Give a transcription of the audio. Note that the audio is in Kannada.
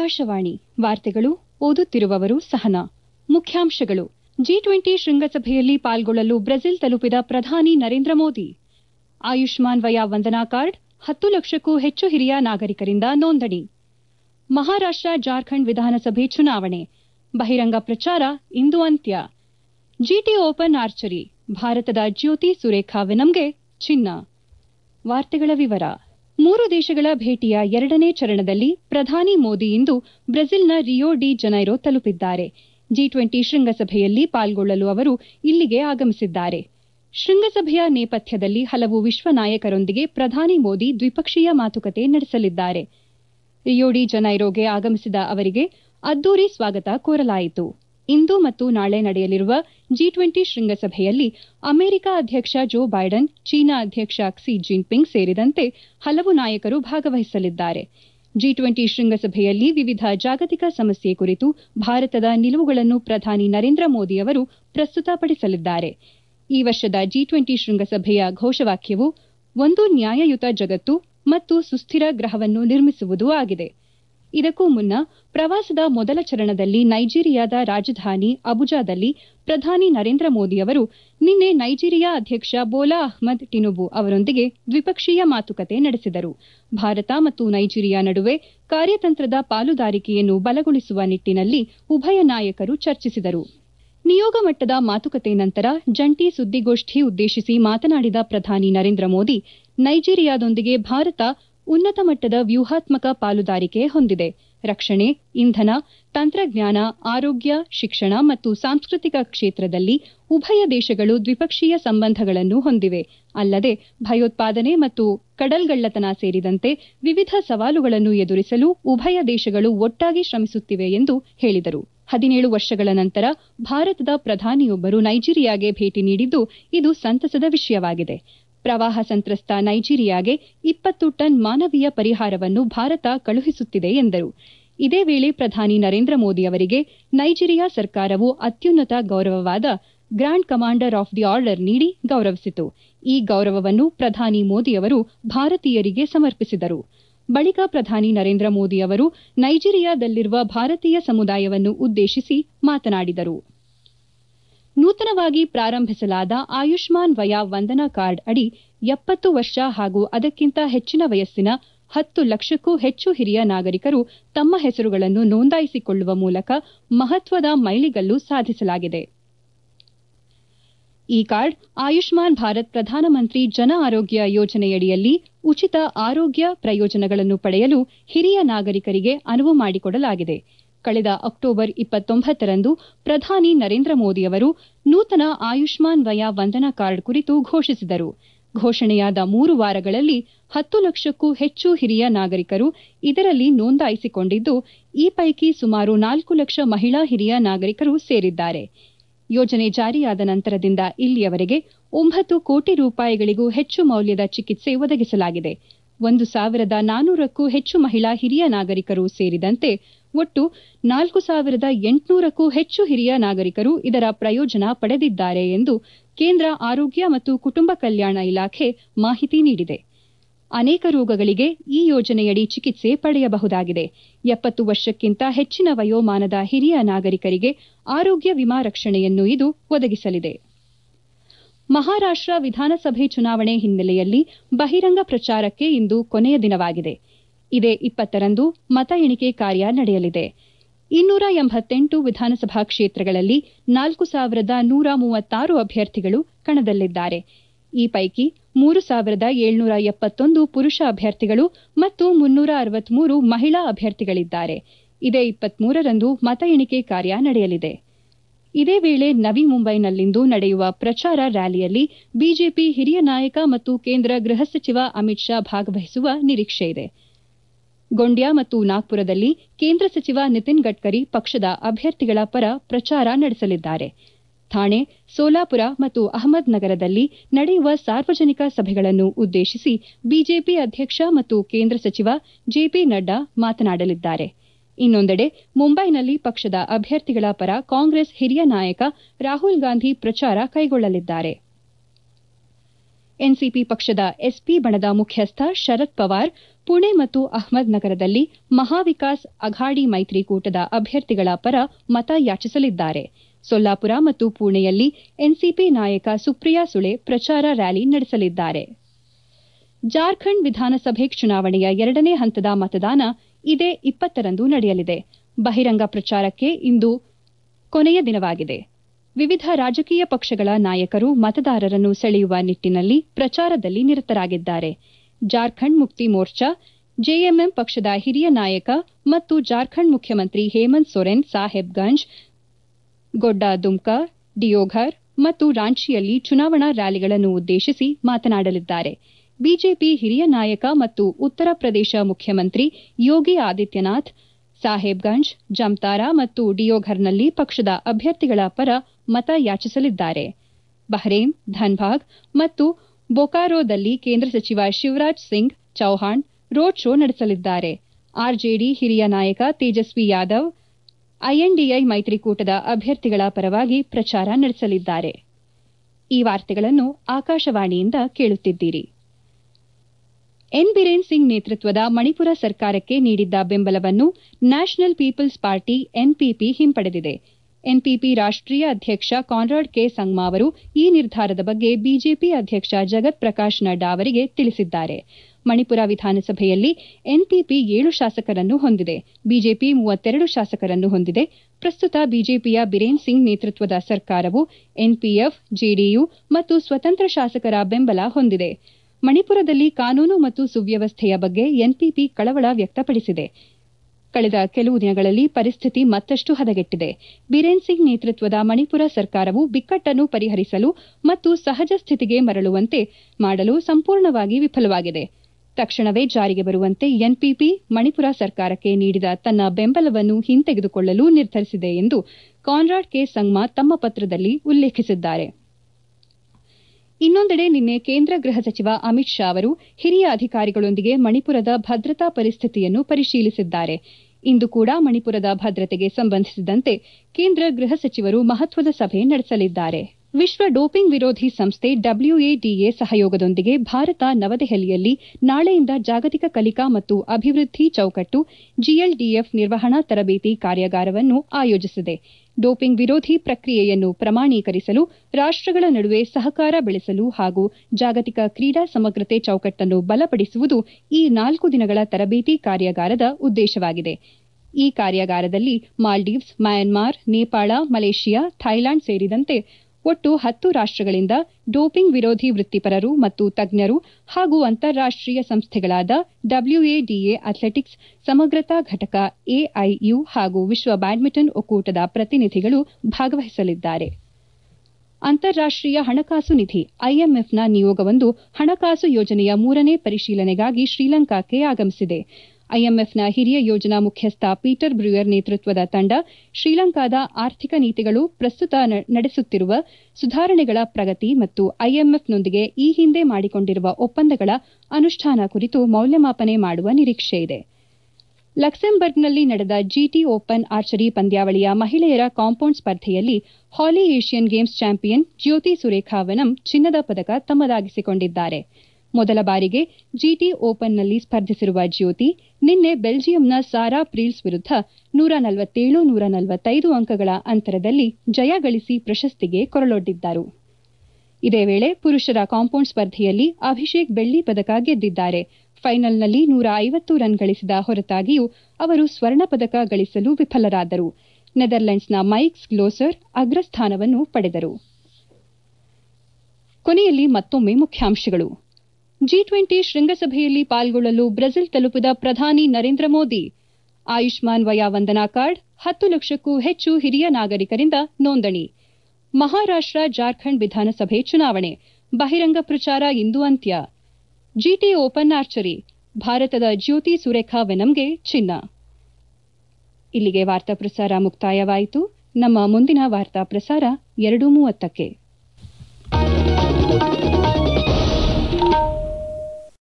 ಆಕಾಶವಾಣಿ ವಾರ್ತೆಗಳು ಓದುತ್ತಿರುವವರು ಸಹನಾ ಮುಖ್ಯಾಂಶಗಳು ಜಿ ಟ್ವೆಂಟಿ ಶೃಂಗಸಭೆಯಲ್ಲಿ ಪಾಲ್ಗೊಳ್ಳಲು ಬ್ರೆಜಿಲ್ ತಲುಪಿದ ಪ್ರಧಾನಿ ನರೇಂದ್ರ ಮೋದಿ ಆಯುಷ್ಮಾನ್ ವಯಾ ವಂದನಾ ಕಾರ್ಡ್ ಹತ್ತು ಲಕ್ಷಕ್ಕೂ ಹೆಚ್ಚು ಹಿರಿಯ ನಾಗರಿಕರಿಂದ ನೋಂದಣಿ ಮಹಾರಾಷ್ಟ ಜಾರ್ಖಂಡ್ ವಿಧಾನಸಭೆ ಚುನಾವಣೆ ಬಹಿರಂಗ ಪ್ರಚಾರ ಇಂದು ಅಂತ್ಯ ಜಿಟಿ ಓಪನ್ ಆರ್ಚರಿ ಭಾರತದ ಜ್ಯೋತಿ ಸುರೇಖಾ ವೆನಂಗೆ ಚಿನ್ನ ವಾರ್ತೆಗಳ ವಿವರ ಮೂರು ದೇಶಗಳ ಭೇಟಿಯ ಎರಡನೇ ಚರಣದಲ್ಲಿ ಪ್ರಧಾನಿ ಮೋದಿ ಇಂದು ಬ್ರೆಜಿಲ್ನ ರಿಯೋ ಡಿ ಜನೈರೋ ತಲುಪಿದ್ದಾರೆ ಜಿ ಟ್ವೆಂಟಿ ಶೃಂಗಸಭೆಯಲ್ಲಿ ಪಾಲ್ಗೊಳ್ಳಲು ಅವರು ಇಲ್ಲಿಗೆ ಆಗಮಿಸಿದ್ದಾರೆ ಶೃಂಗಸಭೆಯ ನೇಪಥ್ಯದಲ್ಲಿ ಹಲವು ವಿಶ್ವ ನಾಯಕರೊಂದಿಗೆ ಪ್ರಧಾನಿ ಮೋದಿ ದ್ವಿಪಕ್ಷೀಯ ಮಾತುಕತೆ ನಡೆಸಲಿದ್ದಾರೆ ರಿಯೋ ಡಿ ಜನೈರೋಗೆ ಆಗಮಿಸಿದ ಅವರಿಗೆ ಅದ್ದೂರಿ ಸ್ವಾಗತ ಕೋರಲಾಯಿತು ಇಂದು ಮತ್ತು ನಾಳೆ ನಡೆಯಲಿರುವ ಜಿ ಟ್ವೆಂಟಿ ಶೃಂಗಸಭೆಯಲ್ಲಿ ಅಮೆರಿಕ ಅಧ್ಯಕ್ಷ ಜೋ ಬೈಡನ್ ಚೀನಾ ಅಧ್ಯಕ್ಷ ಕ್ಸಿ ಜಿನ್ಪಿಂಗ್ ಸೇರಿದಂತೆ ಹಲವು ನಾಯಕರು ಭಾಗವಹಿಸಲಿದ್ದಾರೆ ಜಿ ಟ್ವೆಂಟಿ ಶೃಂಗಸಭೆಯಲ್ಲಿ ವಿವಿಧ ಜಾಗತಿಕ ಸಮಸ್ಯೆ ಕುರಿತು ಭಾರತದ ನಿಲುವುಗಳನ್ನು ಪ್ರಧಾನಿ ನರೇಂದ್ರ ಮೋದಿ ಅವರು ಪ್ರಸ್ತುತಪಡಿಸಲಿದ್ದಾರೆ ಈ ವರ್ಷದ ಜಿ ಟ್ವೆಂಟಿ ಶೃಂಗಸಭೆಯ ಘೋಷವಾಕ್ಯವು ಒಂದು ನ್ಯಾಯಯುತ ಜಗತ್ತು ಮತ್ತು ಸುಸ್ಥಿರ ಗ್ರಹವನ್ನು ನಿರ್ಮಿಸುವುದು ಆಗಿದೆ ಇದಕ್ಕೂ ಮುನ್ನ ಪ್ರವಾಸದ ಮೊದಲ ಚರಣದಲ್ಲಿ ನೈಜೀರಿಯಾದ ರಾಜಧಾನಿ ಅಬುಜಾದಲ್ಲಿ ಪ್ರಧಾನಿ ನರೇಂದ್ರ ಮೋದಿ ಅವರು ನಿನ್ನೆ ನೈಜೀರಿಯಾ ಅಧ್ಯಕ್ಷ ಬೋಲಾ ಅಹ್ಮದ್ ಟಿನುಬು ಅವರೊಂದಿಗೆ ದ್ವಿಪಕ್ಷೀಯ ಮಾತುಕತೆ ನಡೆಸಿದರು ಭಾರತ ಮತ್ತು ನೈಜೀರಿಯಾ ನಡುವೆ ಕಾರ್ಯತಂತ್ರದ ಪಾಲುದಾರಿಕೆಯನ್ನು ಬಲಗೊಳಿಸುವ ನಿಟ್ಟಿನಲ್ಲಿ ಉಭಯ ನಾಯಕರು ಚರ್ಚಿಸಿದರು ನಿಯೋಗ ಮಟ್ಟದ ಮಾತುಕತೆ ನಂತರ ಜಂಟಿ ಸುದ್ದಿಗೋಷ್ಠಿ ಉದ್ದೇಶಿಸಿ ಮಾತನಾಡಿದ ಪ್ರಧಾನಿ ನರೇಂದ್ರ ಮೋದಿ ನೈಜೀರಿಯಾದೊಂದಿಗೆ ಭಾರತ ಉನ್ನತ ಮಟ್ಟದ ವ್ಯೂಹಾತ್ಮಕ ಪಾಲುದಾರಿಕೆ ಹೊಂದಿದೆ ರಕ್ಷಣೆ ಇಂಧನ ತಂತ್ರಜ್ಞಾನ ಆರೋಗ್ಯ ಶಿಕ್ಷಣ ಮತ್ತು ಸಾಂಸ್ಕೃತಿಕ ಕ್ಷೇತ್ರದಲ್ಲಿ ಉಭಯ ದೇಶಗಳು ದ್ವಿಪಕ್ಷೀಯ ಸಂಬಂಧಗಳನ್ನು ಹೊಂದಿವೆ ಅಲ್ಲದೆ ಭಯೋತ್ಪಾದನೆ ಮತ್ತು ಕಡಲ್ಗಳ್ಳತನ ಸೇರಿದಂತೆ ವಿವಿಧ ಸವಾಲುಗಳನ್ನು ಎದುರಿಸಲು ಉಭಯ ದೇಶಗಳು ಒಟ್ಟಾಗಿ ಶ್ರಮಿಸುತ್ತಿವೆ ಎಂದು ಹೇಳಿದರು ಹದಿನೇಳು ವರ್ಷಗಳ ನಂತರ ಭಾರತದ ಪ್ರಧಾನಿಯೊಬ್ಬರು ನೈಜೀರಿಯಾಗೆ ಭೇಟಿ ನೀಡಿದ್ದು ಇದು ಸಂತಸದ ವಿಷಯವಾಗಿದೆ ಪ್ರವಾಹ ಸಂತ್ರಸ್ತ ನೈಜೀರಿಯಾಗೆ ಇಪ್ಪತ್ತು ಟನ್ ಮಾನವೀಯ ಪರಿಹಾರವನ್ನು ಭಾರತ ಕಳುಹಿಸುತ್ತಿದೆ ಎಂದರು ಇದೇ ವೇಳೆ ಪ್ರಧಾನಿ ನರೇಂದ್ರ ಮೋದಿ ಅವರಿಗೆ ನೈಜೀರಿಯಾ ಸರ್ಕಾರವು ಅತ್ಯುನ್ನತ ಗೌರವವಾದ grand commander of the order ನೀಡಿ ಗೌರವಿಸಿತು ಈ ಗೌರವವನ್ನು ಪ್ರಧಾನಿ ಮೋದಿ ಅವರು ಭಾರತೀಯರಿಗೆ ಸಮರ್ಪಿಸಿದರು ಬಳಿಕ ಪ್ರಧಾನಿ ನರೇಂದ್ರ ಮೋದಿ ಅವರು ನೈಜೀರಿಯಾದಲ್ಲಿರುವ ಭಾರತೀಯ ಸಮುದಾಯವನ್ನು ಉದ್ದೇಶಿಸಿ ಮಾತನಾಡಿದರು ನೂತನವಾಗಿ ಪ್ರಾರಂಭಿಸಲಾದ ಆಯುಷ್ಮಾನ್ ವಯಾ ವಂದನಾ ಕಾರ್ಡ್ ಅಡಿ ಎಪ್ಪತ್ತು ವರ್ಷ ಹಾಗೂ ಅದಕ್ಕಿಂತ ಹೆಚ್ಚಿನ ವಯಸ್ಸಿನ ಹತ್ತು ಲಕ್ಷಕ್ಕೂ ಹೆಚ್ಚು ಹಿರಿಯ ನಾಗರಿಕರು ತಮ್ಮ ಹೆಸರುಗಳನ್ನು ನೋಂದಾಯಿಸಿಕೊಳ್ಳುವ ಮೂಲಕ ಮಹತ್ವದ ಮೈಲಿಗಲ್ಲು ಸಾಧಿಸಲಾಗಿದೆ ಈ ಕಾರ್ಡ್ ಆಯುಷ್ಮಾನ್ ಭಾರತ್ ಪ್ರಧಾನಮಂತ್ರಿ ಜನ ಆರೋಗ್ಯ ಯೋಜನೆಯಡಿಯಲ್ಲಿ ಉಚಿತ ಆರೋಗ್ಯ ಪ್ರಯೋಜನಗಳನ್ನು ಪಡೆಯಲು ಹಿರಿಯ ನಾಗರಿಕರಿಗೆ ಅನುವು ಮಾಡಿಕೊಡಲಾಗಿದೆ ಕಳೆದ ಅಕ್ಟೋಬರ್ ಇಪ್ಪತ್ತೊಂಬತ್ತರಂದು ಪ್ರಧಾನಿ ನರೇಂದ್ರ ಮೋದಿ ಅವರು ನೂತನ ಆಯುಷ್ಮಾನ್ ವಯಾ ವಂದನಾ ಕಾರ್ಡ್ ಕುರಿತು ಘೋಷಿಸಿದರು ಘೋಷಣೆಯಾದ ಮೂರು ವಾರಗಳಲ್ಲಿ ಹತ್ತು ಲಕ್ಷಕ್ಕೂ ಹೆಚ್ಚು ಹಿರಿಯ ನಾಗರಿಕರು ಇದರಲ್ಲಿ ನೋಂದಾಯಿಸಿಕೊಂಡಿದ್ದು ಈ ಪೈಕಿ ಸುಮಾರು ನಾಲ್ಕು ಲಕ್ಷ ಮಹಿಳಾ ಹಿರಿಯ ನಾಗರಿಕರು ಸೇರಿದ್ದಾರೆ ಯೋಜನೆ ಜಾರಿಯಾದ ನಂತರದಿಂದ ಇಲ್ಲಿಯವರೆಗೆ ಒಂಬತ್ತು ಕೋಟಿ ರೂಪಾಯಿಗಳಿಗೂ ಹೆಚ್ಚು ಮೌಲ್ಯದ ಚಿಕಿತ್ಸೆ ಒದಗಿಸಲಾಗಿದೆ ಒಂದು ಸಾವಿರದ ನಾನೂರಕ್ಕೂ ಹೆಚ್ಚು ಮಹಿಳಾ ಹಿರಿಯ ನಾಗರಿಕರು ಸೇರಿದಂತೆ ಒಟ್ಟು ನಾಲ್ಕು ಸಾವಿರದ ಎಂಟುನೂರಕ್ಕೂ ಹೆಚ್ಚು ಹಿರಿಯ ನಾಗರಿಕರು ಇದರ ಪ್ರಯೋಜನ ಪಡೆದಿದ್ದಾರೆ ಎಂದು ಕೇಂದ್ರ ಆರೋಗ್ಯ ಮತ್ತು ಕುಟುಂಬ ಕಲ್ಯಾಣ ಇಲಾಖೆ ಮಾಹಿತಿ ನೀಡಿದೆ ಅನೇಕ ರೋಗಗಳಿಗೆ ಈ ಯೋಜನೆಯಡಿ ಚಿಕಿತ್ಸೆ ಪಡೆಯಬಹುದಾಗಿದೆ ಎಪ್ಪತ್ತು ವರ್ಷಕ್ಕಿಂತ ಹೆಚ್ಚಿನ ವಯೋಮಾನದ ಹಿರಿಯ ನಾಗರಿಕರಿಗೆ ಆರೋಗ್ಯ ವಿಮಾ ರಕ್ಷಣೆಯನ್ನು ಇದು ಒದಗಿಸಲಿದೆ ಮಹಾರಾಷ್ಟ ವಿಧಾನಸಭೆ ಚುನಾವಣೆ ಹಿನ್ನೆಲೆಯಲ್ಲಿ ಬಹಿರಂಗ ಪ್ರಚಾರಕ್ಕೆ ಇಂದು ಕೊನೆಯ ದಿನವಾಗಿದೆ ಇದೇ ಇಪ್ಪತ್ತರಂದು ಮತ ಎಣಿಕೆ ಕಾರ್ಯ ನಡೆಯಲಿದೆ ಇನ್ನೂರ ಎಂಬತ್ತೆಂಟು ವಿಧಾನಸಭಾ ಕ್ಷೇತ್ರಗಳಲ್ಲಿ ನಾಲ್ಕು ಸಾವಿರದ ನೂರ ಮೂವತ್ತಾರು ಅಭ್ಯರ್ಥಿಗಳು ಕಣದಲ್ಲಿದ್ದಾರೆ ಈ ಪೈಕಿ ಮೂರು ಸಾವಿರದ ಏಳ್ನೂರ ಎಪ್ಪತ್ತೊಂದು ಪುರುಷ ಅಭ್ಯರ್ಥಿಗಳು ಮತ್ತು ಮುನ್ನೂರ ಅರವತ್ಮೂರು ಮಹಿಳಾ ಅಭ್ಯರ್ಥಿಗಳಿದ್ದಾರೆ ಇದೇ ಇಪ್ಪತ್ಮೂರರಂದು ಮತ ಎಣಿಕೆ ಕಾರ್ಯ ನಡೆಯಲಿದೆ ಇದೇ ವೇಳೆ ನವಿ ಮುಂಬೈನಲ್ಲಿಂದು ನಡೆಯುವ ಪ್ರಚಾರ ರ್ಯಾಲಿಯಲ್ಲಿ ಬಿಜೆಪಿ ಹಿರಿಯ ನಾಯಕ ಮತ್ತು ಕೇಂದ್ರ ಗೃಹ ಸಚಿವ ಅಮಿತ್ ಶಾ ಭಾಗವಹಿಸುವ ನಿರೀಕ್ಷೆಯಿದೆ ಗೊಂಡ್ಯಾ ಮತ್ತು ನಾಗ್ಪುರದಲ್ಲಿ ಕೇಂದ್ರ ಸಚಿವ ನಿತಿನ್ ಗಡ್ಕರಿ ಪಕ್ಷದ ಅಭ್ಯರ್ಥಿಗಳ ಪರ ಪ್ರಚಾರ ನಡೆಸಲಿದ್ದಾರೆ ಥಾಣೆ ಸೋಲಾಪುರ ಮತ್ತು ಅಹಮದ್ ನಗರದಲ್ಲಿ ನಡೆಯುವ ಸಾರ್ವಜನಿಕ ಸಭೆಗಳನ್ನು ಉದ್ದೇಶಿಸಿ ಬಿಜೆಪಿ ಅಧ್ಯಕ್ಷ ಮತ್ತು ಕೇಂದ್ರ ಸಚಿವ ಜೆಪಿ ನಡ್ಡಾ ಮಾತನಾಡಲಿದ್ದಾರೆ ಇನ್ನೊಂದೆಡೆ ಮುಂಬೈನಲ್ಲಿ ಪಕ್ಷದ ಅಭ್ಯರ್ಥಿಗಳ ಪರ ಕಾಂಗ್ರೆಸ್ ಹಿರಿಯ ನಾಯಕ ರಾಹುಲ್ ಗಾಂಧಿ ಪ್ರಚಾರ ಕೈಗೊಳ್ಳಲಿದ್ದಾರೆ ಎನ್ಸಿಪಿ ಪಕ್ಷದ ಎಸ್ಪಿ ಬಣದ ಮುಖ್ಯಸ್ಥ ಶರದ್ ಪವಾರ್ ಪುಣೆ ಮತ್ತು ಅಹ್ಮದ್ ನಗರದಲ್ಲಿ ಮಹಾವಿಕಾಸ್ ಅಘಾಡಿ ಮೈತ್ರಿಕೂಟದ ಅಭ್ಯರ್ಥಿಗಳ ಪರ ಮತ ಯಾಚಿಸಲಿದ್ದಾರೆ ಸೊಲ್ಲಾಪುರ ಮತ್ತು ಪುಣೆಯಲ್ಲಿ ಎನ್ಸಿಪಿ ನಾಯಕ ಸುಪ್ರಿಯಾ ಸುಳೆ ಪ್ರಚಾರ ರ್ಯಾಲಿ ನಡೆಸಲಿದ್ದಾರೆ ಜಾರ್ಖಂಡ್ ವಿಧಾನಸಭೆ ಚುನಾವಣೆಯ ಎರಡನೇ ಹಂತದ ಮತದಾನ ಇದೇ ಇಪ್ಪತ್ತರಂದು ನಡೆಯಲಿದೆ ಬಹಿರಂಗ ಪ್ರಚಾರಕ್ಕೆ ಇಂದು ಕೊನೆಯ ದಿನವಾಗಿದೆ ವಿವಿಧ ರಾಜಕೀಯ ಪಕ್ಷಗಳ ನಾಯಕರು ಮತದಾರರನ್ನು ಸೆಳೆಯುವ ನಿಟ್ಟಿನಲ್ಲಿ ಪ್ರಚಾರದಲ್ಲಿ ನಿರತರಾಗಿದ್ದಾರೆ ಜಾರ್ಖಂಡ್ ಮುಕ್ತಿ ಮೋರ್ಚಾ ಜೆಎಂಎಂ ಪಕ್ಷದ ಹಿರಿಯ ನಾಯಕ ಮತ್ತು ಜಾರ್ಖಂಡ್ ಮುಖ್ಯಮಂತ್ರಿ ಹೇಮಂತ್ ಸೊರೆನ್ ಸಾಹೇಬ್ಗಂಜ್ ಗೊಡ್ಡಾ ದುಮ್ಕಾ ಡಿಯೋಘರ್ ಮತ್ತು ರಾಂಚಿಯಲ್ಲಿ ಚುನಾವಣಾ ರ್ಯಾಲಿಗಳನ್ನು ಉದ್ದೇಶಿಸಿ ಮಾತನಾಡಲಿದ್ದಾರೆ ಬಿಜೆಪಿ ಹಿರಿಯ ನಾಯಕ ಮತ್ತು ಉತ್ತರ ಪ್ರದೇಶ ಮುಖ್ಯಮಂತ್ರಿ ಯೋಗಿ ಆದಿತ್ಯನಾಥ್ ಸಾಹೇಬ್ಗಂಜ್ ಜಮ್ತಾರಾ ಮತ್ತು ಡಿಯೋಘರ್ನಲ್ಲಿ ಪಕ್ಷದ ಅಭ್ಯರ್ಥಿಗಳ ಪರ ಮತ ಯಾಚಿಸಲಿದ್ದಾರೆ ಬಹ್ರೇನ್ ಧನ್ಬಾಗ್ ಮತ್ತು ಬೊಕಾರೋದಲ್ಲಿ ಕೇಂದ್ರ ಸಚಿವ ಶಿವರಾಜ್ ಸಿಂಗ್ ಚೌಹಾಣ್ ರೋಡ್ ಶೋ ನಡೆಸಲಿದ್ದಾರೆ ಆರ್ಜೆಡಿ ಹಿರಿಯ ನಾಯಕ ತೇಜಸ್ವಿ ಯಾದವ್ ಐಎನ್ಡಿಐ ಮೈತ್ರಿಕೂಟದ ಅಭ್ಯರ್ಥಿಗಳ ಪರವಾಗಿ ಪ್ರಚಾರ ನಡೆಸಲಿದ್ದಾರೆ ಈ ವಾರ್ತೆಗಳನ್ನು ಆಕಾಶವಾಣಿಯಿಂದ ಕೇಳುತ್ತಿದ್ದೀರಿ ಎನ್ ಬಿರೇನ್ ಸಿಂಗ್ ನೇತೃತ್ವದ ಮಣಿಪುರ ಸರ್ಕಾರಕ್ಕೆ ನೀಡಿದ್ದ ಬೆಂಬಲವನ್ನು ನ್ಯಾಷನಲ್ ಪೀಪಲ್ಸ್ ಪಾರ್ಟಿ ಎನ್ಪಿಪಿ ಹಿಂಪಡೆದಿದೆ ಎನ್ಪಿಪಿ ರಾಷ್ಟೀಯ ಅಧ್ಯಕ್ಷ ಕಾನ್ರಾಡ್ ಕೆ ಸಂಗ್ಮಾ ಅವರು ಈ ನಿರ್ಧಾರದ ಬಗ್ಗೆ ಬಿಜೆಪಿ ಅಧ್ಯಕ್ಷ ಜಗತ್ ಪ್ರಕಾಶ್ ನಡ್ಡಾ ಅವರಿಗೆ ತಿಳಿಸಿದ್ದಾರೆ ಮಣಿಪುರ ವಿಧಾನಸಭೆಯಲ್ಲಿ ಎನ್ಪಿಪಿ ಏಳು ಶಾಸಕರನ್ನು ಹೊಂದಿದೆ ಬಿಜೆಪಿ ಮೂವತ್ತೆರಡು ಶಾಸಕರನ್ನು ಹೊಂದಿದೆ ಪ್ರಸ್ತುತ ಬಿಜೆಪಿಯ ಬಿರೇನ್ ಸಿಂಗ್ ನೇತೃತ್ವದ ಸರ್ಕಾರವು ಎನ್ಪಿಎಫ್ ಜೆಡಿಯು ಮತ್ತು ಸ್ವತಂತ್ರ ಶಾಸಕರ ಬೆಂಬಲ ಹೊಂದಿದೆ ಮಣಿಪುರದಲ್ಲಿ ಕಾನೂನು ಮತ್ತು ಸುವ್ಯವಸ್ಥೆಯ ಬಗ್ಗೆ ಎನ್ಪಿಪಿ ಕಳವಳ ವ್ಯಕ್ತಪಡಿಸಿದೆ ಕಳೆದ ಕೆಲವು ದಿನಗಳಲ್ಲಿ ಪರಿಸ್ಥಿತಿ ಮತ್ತಷ್ಟು ಹದಗೆಟ್ಟಿದೆ ಬಿರೇನ್ ಸಿಂಗ್ ನೇತೃತ್ವದ ಮಣಿಪುರ ಸರ್ಕಾರವು ಬಿಕ್ಕಟ್ಟನ್ನು ಪರಿಹರಿಸಲು ಮತ್ತು ಸಹಜ ಸ್ಥಿತಿಗೆ ಮರಳುವಂತೆ ಮಾಡಲು ಸಂಪೂರ್ಣವಾಗಿ ವಿಫಲವಾಗಿದೆ ತಕ್ಷಣವೇ ಜಾರಿಗೆ ಬರುವಂತೆ ಎನ್ಪಿಪಿ ಮಣಿಪುರ ಸರ್ಕಾರಕ್ಕೆ ನೀಡಿದ ತನ್ನ ಬೆಂಬಲವನ್ನು ಹಿಂತೆಗೆದುಕೊಳ್ಳಲು ನಿರ್ಧರಿಸಿದೆ ಎಂದು ಕಾನ್ರಾಡ್ ಕೆ ಸಂಗ್ಮಾ ತಮ್ಮ ಪತ್ರದಲ್ಲಿ ಉಲ್ಲೇಖಿಸಿದ್ದಾರೆ ಇನ್ನೊಂದೆಡೆ ನಿನ್ನೆ ಕೇಂದ್ರ ಗೃಹ ಸಚಿವ ಅಮಿತ್ ಶಾ ಅವರು ಹಿರಿಯ ಅಧಿಕಾರಿಗಳೊಂದಿಗೆ ಮಣಿಪುರದ ಭದ್ರತಾ ಪರಿಸ್ಥಿತಿಯನ್ನು ಪರಿಶೀಲಿಸಿದ್ದಾರೆ ಇಂದು ಕೂಡ ಮಣಿಪುರದ ಭದ್ರತೆಗೆ ಸಂಬಂಧಿಸಿದಂತೆ ಕೇಂದ್ರ ಗೃಹ ಸಚಿವರು ಮಹತ್ವದ ಸಭೆ ನಡೆಸಲಿದ್ದಾರೆ ವಿಶ್ವ ಡೋಪಿಂಗ್ ವಿರೋಧಿ ಸಂಸ್ಥೆ ಡಬ್ಲ್ಯೂಎಡಿಎ ಸಹಯೋಗದೊಂದಿಗೆ ಭಾರತ ನವದೆಹಲಿಯಲ್ಲಿ ನಾಳೆಯಿಂದ ಜಾಗತಿಕ ಕಲಿಕಾ ಮತ್ತು ಅಭಿವೃದ್ಧಿ ಚೌಕಟ್ಟು ಜಿಎಲ್ಡಿಎಫ್ ನಿರ್ವಹಣಾ ತರಬೇತಿ ಕಾರ್ಯಾಗಾರವನ್ನು ಆಯೋಜಿಸಿದೆ ಡೋಪಿಂಗ್ ವಿರೋಧಿ ಪ್ರಕ್ರಿಯೆಯನ್ನು ಪ್ರಮಾಣೀಕರಿಸಲು ರಾಷ್ಟಗಳ ನಡುವೆ ಸಹಕಾರ ಬೆಳೆಸಲು ಹಾಗೂ ಜಾಗತಿಕ ಕ್ರೀಡಾ ಸಮಗ್ರತೆ ಚೌಕಟ್ಟನ್ನು ಬಲಪಡಿಸುವುದು ಈ ನಾಲ್ಕು ದಿನಗಳ ತರಬೇತಿ ಕಾರ್ಯಾಗಾರದ ಉದ್ದೇಶವಾಗಿದೆ ಈ ಕಾರ್ಯಾಗಾರದಲ್ಲಿ Maldives Myanmar Nepal Malaysia Thailand ಸೇರಿದಂತೆ ಒಟ್ಟು ಹತ್ತು ರಾಷ್ಟಗಳಿಂದ ಡೋಪಿಂಗ್ ವಿರೋಧಿ ವೃತ್ತಿಪರರು ಮತ್ತು ತಜ್ಞರು ಹಾಗೂ ಅಂತಾರಾಷ್ಟೀಯ ಸಂಸ್ಥೆಗಳಾದ ಡಬ್ಲ್ಯೂಎಡಿಎ ಅಥ್ಲೆಟಿಕ್ಸ್ ಸಮಗ್ರತಾ ಘಟಕ ಎಐಯು ಹಾಗೂ ವಿಶ್ವ ಬ್ಯಾಡ್ಮಿಂಟನ್ ಒಕ್ಕೂಟದ ಪ್ರತಿನಿಧಿಗಳು ಭಾಗವಹಿಸಲಿದ್ದಾರೆ ಅಂತಾರಾಷ್ಟೀಯ ಹಣಕಾಸು ನಿಧಿ ಐಎಂಎಫ್ನ ನಿಯೋಗವೊಂದು ಹಣಕಾಸು ಯೋಜನೆಯ ಮೂರನೇ ಪರಿಶೀಲನೆಗಾಗಿ ಶ್ರೀಲಂಕಾಕ್ಕೆ ಆಗಮಿಸಿದೆ ಐಎಂಎಫ್ನ ಹಿರಿಯ ಯೋಜನಾ ಮುಖ್ಯಸ್ಥ ಪೀಟರ್ ಬ್ರೂಯರ್ ನೇತೃತ್ವದ ತಂಡ ಶ್ರೀಲಂಕಾದ ಆರ್ಥಿಕ ನೀತಿಗಳು ಪ್ರಸ್ತುತ ನಡೆಸುತ್ತಿರುವ ಸುಧಾರಣೆಗಳ ಪ್ರಗತಿ ಮತ್ತು ಐಎಂಎಫ್ನೊಂದಿಗೆ ಈ ಹಿಂದೆ ಮಾಡಿಕೊಂಡಿರುವ ಒಪ್ಪಂದಗಳ ಅನುಷ್ಠಾನ ಕುರಿತು ಮೌಲ್ಯಮಾಪನೆ ಮಾಡುವ ನಿರೀಕ್ಷೆಯಿದೆ ಲಕ್ಸೆಂಬರ್ಗ್ನಲ್ಲಿ ನಡೆದ ಜಿಟಿ ಓಪನ್ ಆರ್ಚರಿ ಪಂದ್ಯಾವಳಿಯ ಮಹಿಳೆಯರ ಕಾಂಪೌಂಡ್ ಸ್ಪರ್ಧೆಯಲ್ಲಿ ಹಾಲಿ Asian Games champion Jyothi Surekha Vennam ಚಿನ್ನದ ಪದಕ ತಮ್ಮದಾಗಿಸಿಕೊಂಡಿದ್ದಾರೆ ಮೊದಲ ಬಾರಿಗೆ ಜಿಟಿ ಓಪನ್ನಲ್ಲಿ ಸ್ಪರ್ಧಿಸಿರುವ ಜ್ಯೋತಿ ನಿನ್ನೆ ಬೆಲ್ಜಿಯಂನ ಸಾರಾ ಪ್ರೀಲ್ಸ್ ವಿರುದ್ಧ ನೂರ ನಲವತ್ತೇಳು ನೂರ ನಲವತ್ತೈದು ಅಂಕಗಳ ಅಂತರದಲ್ಲಿ ಜಯ ಗಳಿಸಿ ಪ್ರಶಸ್ತಿಗೆ ಕೊರಳೊಡ್ಡಿದ್ದರು ಇದೇ ವೇಳೆ ಪುರುಷರ ಕಾಂಪೌಂಡ್ ಸ್ಪರ್ಧೆಯಲ್ಲಿ ಅಭಿಷೇಕ್ ಬೆಳ್ಳಿ ಪದಕ ಗೆದ್ದಿದ್ದಾರೆ ಫೈನಲ್ನಲ್ಲಿ ನೂರ ಐವತ್ತು ರನ್ ಗಳಿಸಿದ ಹೊರತಾಗಿಯೂ ಅವರು ಸ್ವರ್ಣ ಪದಕ ಗಳಿಸಲು ವಿಫಲರಾದರು ನೆದರ್ಲೆಂಡ್ಸ್ನ ಮೈಕ್ಸ್ ಗ್ಲೋಸರ್ ಅಗ್ರಸ್ಥಾನವನ್ನು ಪಡೆದರು ಕೊನೆಯಲ್ಲಿ ಮತ್ತೊಮ್ಮೆ ಮುಖ್ಯಾಂಶಗಳು ಜಿ ಟ್ವೆಂಟಿ ಶೃಂಗಸಭೆಯಲ್ಲಿ ಪಾಲ್ಗೊಳ್ಳಲು ಬ್ರೆಜಿಲ್ ತಲುಪಿದ ಪ್ರಧಾನಿ ನರೇಂದ್ರ ಮೋದಿ ಆಯುಷ್ಮಾನ್ ವಯಾ ವಂದನಾ ಕಾರ್ಡ್ ಹತ್ತು ಲಕ್ಷಕ್ಕೂ ಹೆಚ್ಚು ಹಿರಿಯ ನಾಗರಿಕರಿಂದ ನೋಂದಣಿ ಮಹಾರಾಷ್ಟ ಜಾರ್ಖಂಡ್ ವಿಧಾನಸಭೆ ಚುನಾವಣೆ ಬಹಿರಂಗ ಪ್ರಚಾರ ಇಂದು ಅಂತ್ಯ ಜಿಟಿ ಓಪನ್ ಆರ್ಚರಿ ಭಾರತದ ಜ್ಯೋತಿ ಸುರೇಖಾ ವೆನಂಗೆ ಚಿನ್ನ ಇಲ್ಲಿಗೆ ವಾರ್ತಾ ಪ್ರಸಾರ ಮುಕ್ತಾಯವಾಯಿತು ನಮ್ಮ ಮುಂದಿನ ವಾರ್ತಾ ಪ್ರಸಾರ ಎರಡು ಮೂವತ್ತಕ್ಕೆ